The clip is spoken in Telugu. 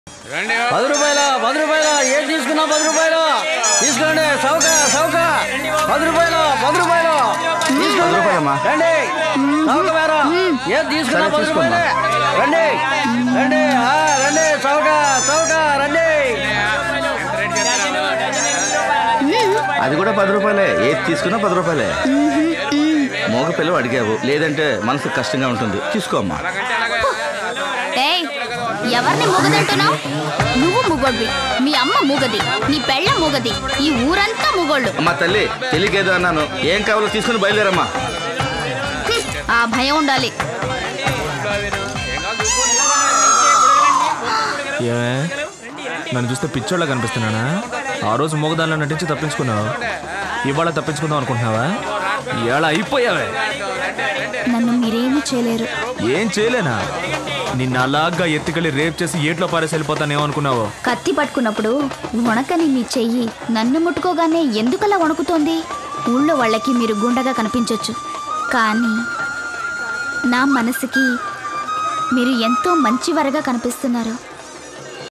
పది రూపాయల పది రూపాయల ఏం తీసుకున్నా పది రూపాయలు తీసుకోండి సౌక సౌక పది రూపాయలు పది రూపాయలు తీసుకోండి రూపాయలమ్మా. రండి సౌక వేర ఏం తీసుకున్నా సరే, పది తీసుకోమ్మా. రూపాయలే రండి రండి ఆ, రండి సౌక సౌక రండి అది కూడా పది రూపాయలే ఏది తీసుకున్నా పది రూపాయలే మోగ పిల్లవు అడిగావు లేదంటే మనసు కష్టంగా ఉంటుంది తీసుకోమ్మా ఏయ్ ఎవరిని మూగదంటున్నావు నువ్వు మూగోడ్వి మీ అమ్మ మూగది నీ పెళ్ళ మూగది ఈ ఊరంతా మూగోళ్ళు అమ్మా తల్లి తెలియకేదో అన్నాను ఏం కావాలో తీసుకుని బయలుదేరమ్మా హ్మ్, ఆ భయం ఉండాలి ఏమే నన్ను చూస్తే పిచ్చోళ్ళ కనిపిస్తున్నానా ఆ రోజు మూగదానిలో నటించి తప్పించుకున్నావు ఇవాళ తప్పించుకుందాం అనుకుంటున్నావా ఇవాళ అయిపోయావే నన్ను మీరేమీ చేయలేరు ఏం చేయలేనా నిన్న అలాగా ఎత్తుకెళ్ళి రేప్ చేసి ఏట్లో పారేసి వెళ్ళిపోతానేమో అనుకున్నావు కత్తి పట్టుకున్నప్పుడు వణకని మీ చెయ్యి నన్ను ముట్టుకోగానే ఎందుకలా వణుకుతోంది ఊళ్ళో వాళ్ళకి మీరు గుండగా కనిపించొచ్చు కానీ నా మనసుకి మీరు ఎంతో మంచివారుగా కనిపిస్తున్నారు